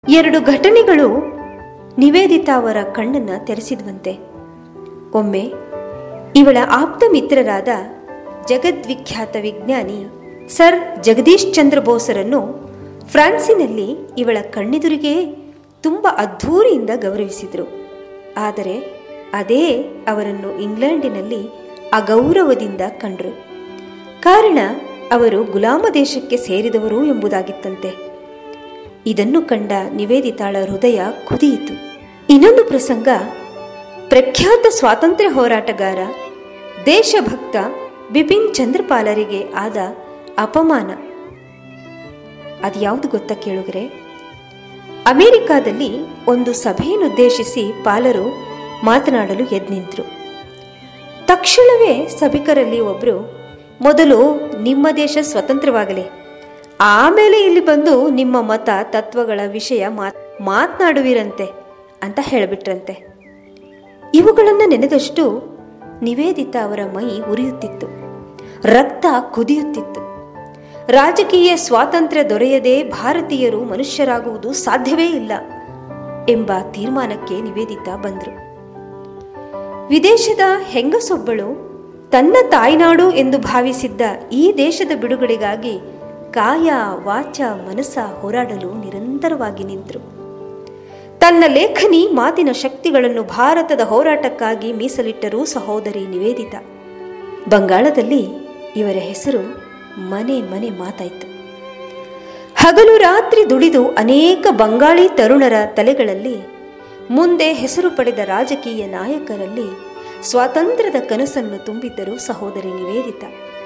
ಎರಡು ಘಟನೆಗಳು ನಿವೇದಿತಾ ಅವರ ಕಣ್ಣನ್ನು ತೆರೆಸಿದ್ವಂತೆ ಒಮ್ಮೆ ಇವಳ ಆಪ್ತ ಮಿತ್ರರಾದ ಜಗದ್ವಿಖ್ಯಾತ ವಿಜ್ಞಾನಿ ಸರ್ ಜಗದೀಶ್ ಚಂದ್ರ ಬೋಸರನ್ನು ಫ್ರಾನ್ಸಿನಲ್ಲಿ ಇವಳ ಕಣ್ಣೆದುರಿಗೆ ತುಂಬ ಅದ್ಧೂರಿಯಿಂದ ಗೌರವಿಸಿದರು ಆದರೆ ಅದೇ ಅವರನ್ನು ಇಂಗ್ಲೆಂಡಿನಲ್ಲಿ ಅಗೌರವದಿಂದ ಕಂಡರು ಕಾರಣ ಅವರು ಗುಲಾಮ ದೇಶಕ್ಕೆ ಸೇರಿದವರು ಎಂಬುದಾಗಿತ್ತಂತೆ ಇದನ್ನು ಕಂಡ ನಿವೇದಿತಾಳ ಹೃದಯ ಕುದಿಯಿತು ಇನ್ನೊಂದು ಪ್ರಸಂಗ ಪ್ರಖ್ಯಾತ ಸ್ವಾತಂತ್ರ್ಯ ಹೋರಾಟಗಾರ ದೇಶಭಕ್ತ ಬಿಪಿನ್ ಚಂದ್ರಪಾಲರಿಗೆ ಆದ ಅಪಮಾನ ಅದ್ಯಾವುದು ಗೊತ್ತಾ ಕೇಳುಗರೆ ಅಮೆರಿಕಾದಲ್ಲಿ ಒಂದು ಸಭೆಯನ್ನುದ್ದೇಶಿಸಿ ಪಾಲರು ಮಾತನಾಡಲು ಎದ್ನಿಂತರು ತಕ್ಷಣವೇ ಸಭಿಕರಲ್ಲಿ ಒಬ್ಬರು ಮೊದಲು ನಿಮ್ಮ ದೇಶ ಸ್ವತಂತ್ರವಾಗಲಿ ಆಮೇಲೆ ಇಲ್ಲಿ ಬಂದು ನಿಮ್ಮ ಮತ ತತ್ವಗಳ ವಿಷಯ ಮಾತ್ ಮಾತನಾಡುವಿರಂತೆ ಅಂತ ಹೇಳಿಬಿಟ್ರಂತೆ ಇವುಗಳನ್ನು ನೆನೆದಷ್ಟು ನಿವೇದಿತ ಅವರ ಮೈ ಉರಿಯುತ್ತಿತ್ತು ರಕ್ತ ಕುದಿಯುತ್ತಿತ್ತು ರಾಜಕೀಯ ಸ್ವಾತಂತ್ರ್ಯ ದೊರೆಯದೆ ಭಾರತೀಯರು ಮನುಷ್ಯರಾಗುವುದು ಸಾಧ್ಯವೇ ಇಲ್ಲ ಎಂಬ ತೀರ್ಮಾನಕ್ಕೆ ನಿವೇದಿತ ಬಂದರು ವಿದೇಶದ ಹೆಂಗಸೊಬ್ಬಳು ತನ್ನ ತಾಯ್ನಾಡು ಎಂದು ಭಾವಿಸಿದ್ದ ಈ ದೇಶದ ಬಿಡುಗಡೆಗಾಗಿ ಕಾಯ ವಾಚ ಮನಸ್ಸ ಹೋರಾಡಲು ನಿರಂತರವಾಗಿ ನಿಂತರು ತನ್ನ ಲೇಖನಿ ಮಾತಿನ ಶಕ್ತಿಗಳನ್ನು ಭಾರತದ ಹೋರಾಟಕ್ಕಾಗಿ ಮೀಸಲಿಟ್ಟರು ಸಹೋದರಿ ನಿವೇದಿತ ಬಂಗಾಳದಲ್ಲಿ ಇವರ ಹೆಸರು ಮನೆ ಮನೆ ಮಾತಾಯಿತು ಹಗಲು ರಾತ್ರಿ ದುಡಿದು ಅನೇಕ ಬಂಗಾಳಿ ತರುಣರ ತಲೆಗಳಲ್ಲಿ ಮುಂದೆ ಹೆಸರು ಪಡೆದ ರಾಜಕೀಯ ನಾಯಕರಲ್ಲಿ ಸ್ವಾತಂತ್ರ್ಯದ ಕನಸನ್ನು ತುಂಬಿದ್ದರು ಸಹೋದರಿ ನಿವೇದಿತ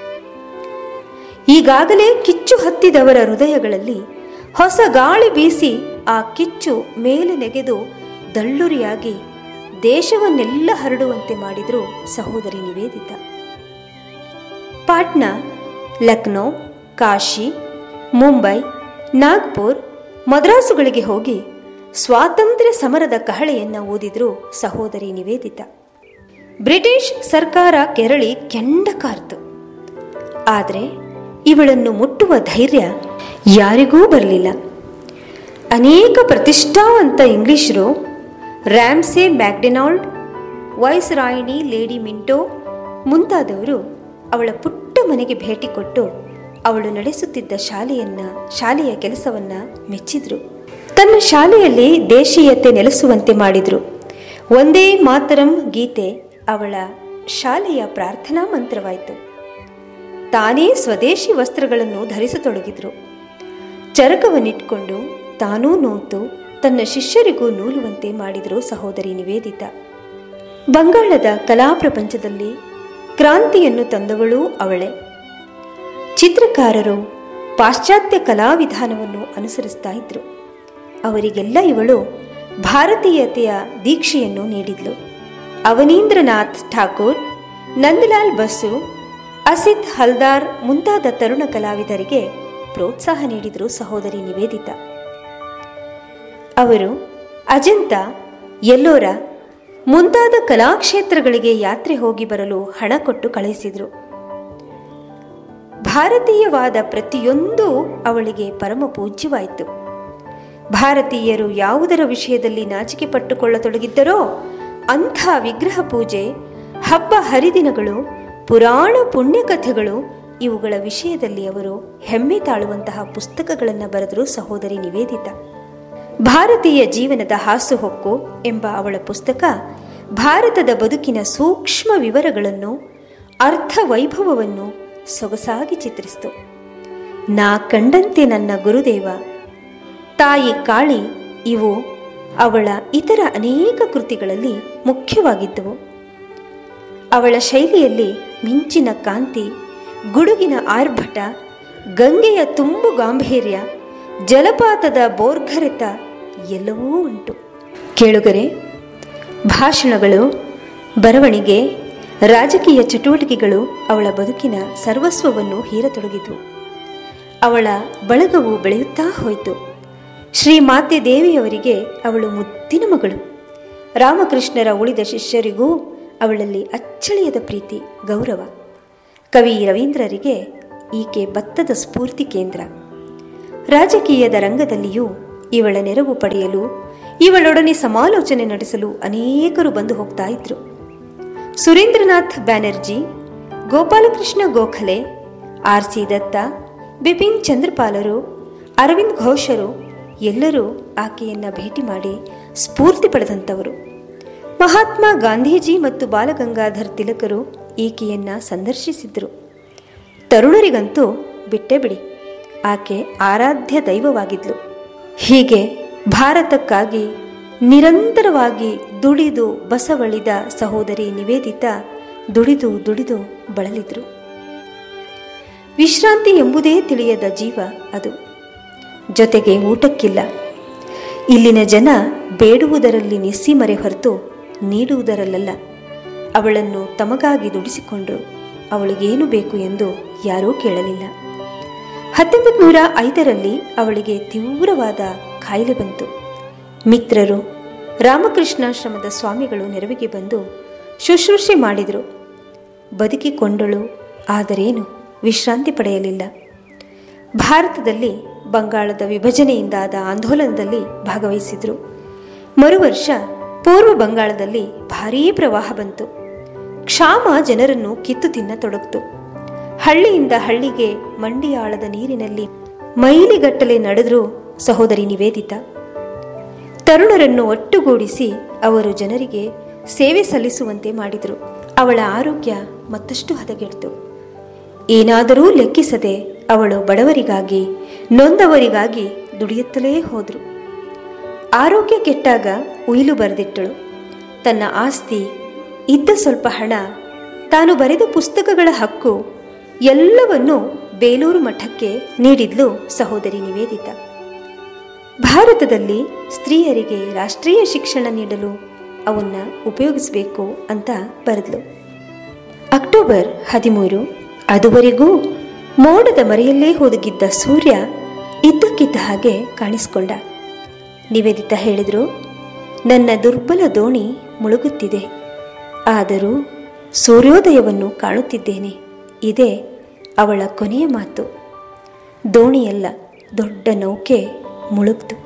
ಈಗಾಗಲೇ ಕಿಚ್ಚು ಹತ್ತಿದವರ ಹೃದಯಗಳಲ್ಲಿ ಹೊಸ ಗಾಳಿ ಬೀಸಿ ಆ ಕಿಚ್ಚು ಮೇಲೆ ನೆಗೆದು ದಳ್ಳುರಿಯಾಗಿ ದೇಶವನ್ನೆಲ್ಲ ಹರಡುವಂತೆ ಮಾಡಿದರು ಸಹೋದರಿ ನಿವೇದಿತ ಪಾಟ್ನಾ ಲಕ್ನೋ ಕಾಶಿ ಮುಂಬೈ ನಾಗ್ಪುರ್ ಮದ್ರಾಸುಗಳಿಗೆ ಹೋಗಿ ಸ್ವಾತಂತ್ರ್ಯ ಸಮರದ ಕಹಳೆಯನ್ನು ಓದಿದ್ರು ಸಹೋದರಿ ನಿವೇದಿತ ಬ್ರಿಟಿಷ್ ಸರ್ಕಾರ ಕೆರಳಿ ಕೆಂಡ ಕಾರ್ತು ಆದರೆ ಇವಳನ್ನು ಮುಟ್ಟುವ ಧೈರ್ಯ ಯಾರಿಗೂ ಬರಲಿಲ್ಲ ಅನೇಕ ಪ್ರತಿಷ್ಠಾವಂತ ಇಂಗ್ಲಿಷರು ರ್ಯಾಮ್ಸೆ ಮ್ಯಾಕ್ಡೆನಾಲ್ಡ್ ವೈಸ್ ರಾಯಿಣಿ ಲೇಡಿ ಮಿಂಟೋ ಮುಂತಾದವರು ಅವಳ ಪುಟ್ಟ ಮನೆಗೆ ಭೇಟಿ ಕೊಟ್ಟು ಅವಳು ನಡೆಸುತ್ತಿದ್ದ ಶಾಲೆಯನ್ನ ಶಾಲೆಯ ಕೆಲಸವನ್ನ ಮೆಚ್ಚಿದ್ರು ತನ್ನ ಶಾಲೆಯಲ್ಲಿ ದೇಶೀಯತೆ ನೆಲೆಸುವಂತೆ ಮಾಡಿದ್ರು ಒಂದೇ ಮಾತರಂ ಗೀತೆ ಅವಳ ಶಾಲೆಯ ಪ್ರಾರ್ಥನಾ ಮಂತ್ರವಾಯಿತು ತಾನೇ ಸ್ವದೇಶಿ ವಸ್ತ್ರಗಳನ್ನು ಧರಿಸತೊಡಗಿದ್ರು ಚರಕವನ್ನಿಟ್ಕೊಂಡು ತಾನೂ ನೂತು ತನ್ನ ಶಿಷ್ಯರಿಗೂ ನೂಲುವಂತೆ ಮಾಡಿದರು ಸಹೋದರಿ ನಿವೇದಿತ ಬಂಗಾಳದ ಕಲಾ ಪ್ರಪಂಚದಲ್ಲಿ ಕ್ರಾಂತಿಯನ್ನು ತಂದವಳೂ ಅವಳೇ ಚಿತ್ರಕಾರರು ಪಾಶ್ಚಾತ್ಯ ಕಲಾವಿಧಾನವನ್ನು ಅನುಸರಿಸ್ತಾ ಇದ್ರು ಅವರಿಗೆಲ್ಲ ಇವಳು ಭಾರತೀಯತೆಯ ದೀಕ್ಷೆಯನ್ನು ನೀಡಿದ್ಲು ಅವನೀಂದ್ರನಾಥ್ ಠಾಕೂರ್ ನಂದಲಾಲ್ ಬಸು ಅಸಿತ್ ಹಲ್ದಾರ್ ಮುಂತಾದ ತರುಣ ಕಲಾವಿದರಿಗೆ ಪ್ರೋತ್ಸಾಹ ನೀಡಿದರು ಸಹೋದರಿ ನಿವೇದಿತ ಅವರು ಅಜಂತ ಎಲ್ಲೋರ ಮುಂತಾದ ಕಲಾಕ್ಷೇತ್ರಗಳಿಗೆ ಯಾತ್ರೆ ಹೋಗಿ ಬರಲು ಹಣ ಕೊಟ್ಟು ಕಳುಹಿಸಿದರು ಭಾರತೀಯವಾದ ಪ್ರತಿಯೊಂದು ಅವಳಿಗೆ ಪರಮ ಪೂಜ್ಯವಾಯಿತು ಭಾರತೀಯರು ಯಾವುದರ ವಿಷಯದಲ್ಲಿ ನಾಚಿಕೆ ಪಟ್ಟುಕೊಳ್ಳತೊಡಗಿದ್ದರೋ ಅಂಥ ವಿಗ್ರಹ ಪೂಜೆ ಹಬ್ಬ ಹರಿದಿನಗಳು ಪುರಾಣ ಪುಣ್ಯಕಥೆಗಳು ಇವುಗಳ ವಿಷಯದಲ್ಲಿ ಅವರು ಹೆಮ್ಮೆ ತಾಳುವಂತಹ ಪುಸ್ತಕಗಳನ್ನು ಬರೆದರು ಸಹೋದರಿ ನಿವೇದಿತ ಭಾರತೀಯ ಜೀವನದ ಹಾಸುಹೊಕ್ಕು ಎಂಬ ಅವಳ ಪುಸ್ತಕ ಭಾರತದ ಬದುಕಿನ ಸೂಕ್ಷ್ಮ ವಿವರಗಳನ್ನು ಅರ್ಥ ವೈಭವವನ್ನು ಸೊಗಸಾಗಿ ಚಿತ್ರಿಸಿತು ನಾ ಕಂಡಂತೆ ನನ್ನ ಗುರುದೇವ ತಾಯಿ ಕಾಳಿ ಇವು ಅವಳ ಇತರ ಅನೇಕ ಕೃತಿಗಳಲ್ಲಿ ಮುಖ್ಯವಾಗಿದ್ದವು ಅವಳ ಶೈಲಿಯಲ್ಲಿ ಮಿಂಚಿನ ಕಾಂತಿ ಗುಡುಗಿನ ಆರ್ಭಟ ಗಂಗೆಯ ತುಂಬು ಗಾಂಭೀರ್ಯ ಜಲಪಾತದ ಬೋರ್ಗರೆತ ಎಲ್ಲವೂ ಉಂಟು ಕೇಳುಗರೆ ಭಾಷಣಗಳು ಬರವಣಿಗೆ ರಾಜಕೀಯ ಚಟುವಟಿಕೆಗಳು ಅವಳ ಬದುಕಿನ ಸರ್ವಸ್ವವನ್ನು ಹೀರತೊಡಗಿದ್ವು ಅವಳ ಬಳಗವು ಬೆಳೆಯುತ್ತಾ ಹೋಯಿತು ಶ್ರೀ ಮಾತೆ ದೇವಿಯವರಿಗೆ ಅವಳು ಮುದ್ದಿನ ಮಗಳು ರಾಮಕೃಷ್ಣರ ಉಳಿದ ಶಿಷ್ಯರಿಗೂ ಅವಳಲ್ಲಿ ಅಚ್ಚಳಿಯದ ಪ್ರೀತಿ ಗೌರವ ಕವಿ ರವೀಂದ್ರರಿಗೆ ಈಕೆ ಭತ್ತದ ಸ್ಫೂರ್ತಿ ಕೇಂದ್ರ ರಾಜಕೀಯದ ರಂಗದಲ್ಲಿಯೂ ಇವಳ ನೆರವು ಪಡೆಯಲು ಇವಳೊಡನೆ ಸಮಾಲೋಚನೆ ನಡೆಸಲು ಅನೇಕರು ಬಂದು ಹೋಗ್ತಾ ಇದ್ರು ಸುರೇಂದ್ರನಾಥ್ ಬ್ಯಾನರ್ಜಿ ಗೋಪಾಲಕೃಷ್ಣ ಗೋಖಲೆ ಆರ್ ಸಿ ದತ್ತ ಬಿಪಿನ್ ಚಂದ್ರಪಾಲರು ಅರವಿಂದ್ ಘೋಷರು ಎಲ್ಲರೂ ಆಕೆಯನ್ನ ಭೇಟಿ ಮಾಡಿ ಸ್ಫೂರ್ತಿ ಪಡೆದಂಥವರು ಮಹಾತ್ಮ ಗಾಂಧೀಜಿ ಮತ್ತು ಬಾಲಗಂಗಾಧರ್ ತಿಲಕರು ಈಕೆಯನ್ನ ಸಂದರ್ಶಿಸಿದ್ರು ತರುಣರಿಗಂತೂ ಬಿಟ್ಟೇ ಬಿಡಿ ಆಕೆ ಆರಾಧ್ಯ ದೈವವಾಗಿದ್ಲು ಹೀಗೆ ಭಾರತಕ್ಕಾಗಿ ನಿರಂತರವಾಗಿ ದುಡಿದು ಬಸವಳಿದ ಸಹೋದರಿ ನಿವೇದಿತಾ ದುಡಿದು ದುಡಿದು ಬಳಲಿದ್ರು ವಿಶ್ರಾಂತಿ ಎಂಬುದೇ ತಿಳಿಯದ ಜೀವ ಅದು ಜೊತೆಗೆ ಊಟಕ್ಕಿಲ್ಲ ಇಲ್ಲಿನ ಜನ ಬೇಡುವುದರಲ್ಲಿ ನಿಸ್ಸೀಮರೆ ಹೊರತು ನೀಡುವುದರಲ್ಲ ಅವಳನ್ನು ತಮಗಾಗಿ ದುಡಿಸಿಕೊಂಡ್ರು ಅವಳಿಗೇನು ಬೇಕು ಎಂದು ಯಾರೂ ಕೇಳಲಿಲ್ಲ ಹತ್ತೊಂಬತ್ತು ನೂರ ಐದರಲ್ಲಿ ಅವಳಿಗೆ ತೀವ್ರವಾದ ಕಾಯಿಲೆ ಬಂತು ಮಿತ್ರರು ರಾಮಕೃಷ್ಣಾಶ್ರಮದ ಸ್ವಾಮಿಗಳು ನೆರವಿಗೆ ಬಂದು ಶುಶ್ರೂಷೆ ಮಾಡಿದರು ಬದುಕಿಕೊಂಡಳು ಆದರೇನು ವಿಶ್ರಾಂತಿ ಪಡೆಯಲಿಲ್ಲ ಭಾರತದಲ್ಲಿ ಬಂಗಾಳದ ವಿಭಜನೆಯಿಂದಾದ ಆಂದೋಲನದಲ್ಲಿ ಭಾಗವಹಿಸಿದ್ರು ಮರುವರ್ಷ ಪೂರ್ವ ಬಂಗಾಳದಲ್ಲಿ ಭಾರೀ ಪ್ರವಾಹ ಬಂತು ಕ್ಷಾಮ ಜನರನ್ನು ಕಿತ್ತು ತಿನ್ನತೊಡಗಿತು ಹಳ್ಳಿಯಿಂದ ಹಳ್ಳಿಗೆ ಮಂಡಿಯಾಳದ ನೀರಿನಲ್ಲಿ ಮೈಲಿಗಟ್ಟಲೆ ನಡೆದ್ರು ಸಹೋದರಿ ನಿವೇದಿತಾ ತರುಣರನ್ನು ಒಟ್ಟುಗೂಡಿಸಿ ಅವರು ಜನರಿಗೆ ಸೇವೆ ಸಲ್ಲಿಸುವಂತೆ ಮಾಡಿದರು ಅವಳ ಆರೋಗ್ಯ ಮತ್ತಷ್ಟು ಹದಗೆಡ್ತು ಏನಾದರೂ ಲೆಕ್ಕಿಸದೆ ಅವಳು ಬಡವರಿಗಾಗಿ ನೊಂದವರಿಗಾಗಿ ದುಡಿಯುತ್ತಲೇ ಹೋದರು ಆರೋಗ್ಯ ಕೆಟ್ಟಾಗ ಉಯಿಲು ಬರೆದಿಟ್ಟಳು ತನ್ನ ಆಸ್ತಿ ಇದ್ದ ಸ್ವಲ್ಪ ಹಣ ತಾನು ಬರೆದ ಪುಸ್ತಕಗಳ ಹಕ್ಕು ಎಲ್ಲವನ್ನೂ ಬೇಲೂರು ಮಠಕ್ಕೆ ನೀಡಿದ್ಲು ಸಹೋದರಿ ನಿವೇದಿತಾ ಭಾರತದಲ್ಲಿ ಸ್ತ್ರೀಯರಿಗೆ ರಾಷ್ಟ್ರೀಯ ಶಿಕ್ಷಣ ನೀಡಲು ಅವನ್ನ ಉಪಯೋಗಿಸಬೇಕು ಅಂತ ಬರೆದ್ಲು ಅಕ್ಟೋಬರ್ ಹದಿಮೂರು ಅದುವರೆಗೂ ಮೋಡದ ಮರೆಯಲ್ಲೇ ಹೋದಗಿದ್ದ ಸೂರ್ಯ ಇದ್ದಕ್ಕಿದ್ದ ಹಾಗೆ ಕಾಣಿಸ್ಕೊಂಡ ನಿವೇದಿತಾ ಹೇಳಿದ್ರು ನನ್ನ ದುರ್ಬಲ ದೋಣಿ ಮುಳುಗುತ್ತಿದೆ ಆದರೂ ಸೂರ್ಯೋದಯವನ್ನು ಕಾಣುತ್ತಿದ್ದೇನೆ ಇದೇ ಅವಳ ಕೊನೆಯ ಮಾತು ದೋಣಿಯಲ್ಲ ದೊಡ್ಡ ನೌಕೆ ಮುಳುಗ್ತು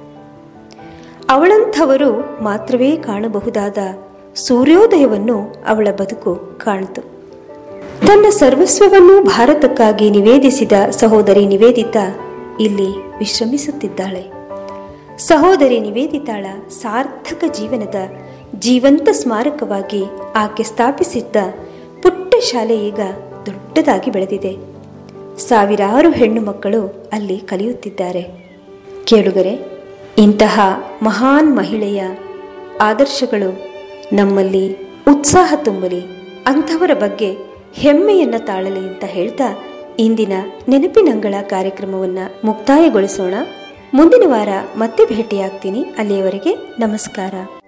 ಅವಳಂಥವರು ಮಾತ್ರವೇ ಕಾಣಬಹುದಾದ ಸೂರ್ಯೋದಯವನ್ನು ಅವಳ ಬದುಕು ಕಾಣಿತು ತನ್ನ ಸರ್ವಸ್ವವನ್ನು ಭಾರತಕ್ಕಾಗಿ ನಿವೇದಿಸಿದ ಸಹೋದರಿ ನಿವೇದಿತಾ ಇಲ್ಲಿ ವಿಶ್ರಮಿಸುತ್ತಿದ್ದಾಳೆ ಸಹೋದರಿ ನಿವೇದಿತಾಳ ಸಾರ್ಥಕ ಜೀವನದ ಜೀವಂತ ಸ್ಮಾರಕವಾಗಿ ಆಕೆ ಸ್ಥಾಪಿಸಿದ್ದ ಪುಟ್ಟ ಶಾಲೆ ಈಗ ದೊಡ್ಡದಾಗಿ ಬೆಳೆದಿದೆ ಸಾವಿರಾರು ಹೆಣ್ಣು ಮಕ್ಕಳು ಅಲ್ಲಿ ಕಲಿಯುತ್ತಿದ್ದಾರೆ ಕೇಳುಗರೆ ಇಂತಹ ಮಹಾನ್ ಮಹಿಳೆಯ ಆದರ್ಶಗಳು ನಮ್ಮಲ್ಲಿ ಉತ್ಸಾಹ ತುಂಬಲಿ ಅಂಥವರ ಬಗ್ಗೆ ಹೆಮ್ಮೆಯನ್ನ ತಾಳಲಿ ಅಂತ ಹೇಳ್ತಾ ಇಂದಿನ ನೆನಪಿನಂಗಳ ಕಾರ್ಯಕ್ರಮವನ್ನು ಮುಕ್ತಾಯಗೊಳಿಸೋಣ ಮುಂದಿನ ವಾರ ಮತ್ತೆ ಭೇಟಿಯಾಗ್ತೀನಿ ಅಲ್ಲಿಯವರೆಗೆ ನಮಸ್ಕಾರ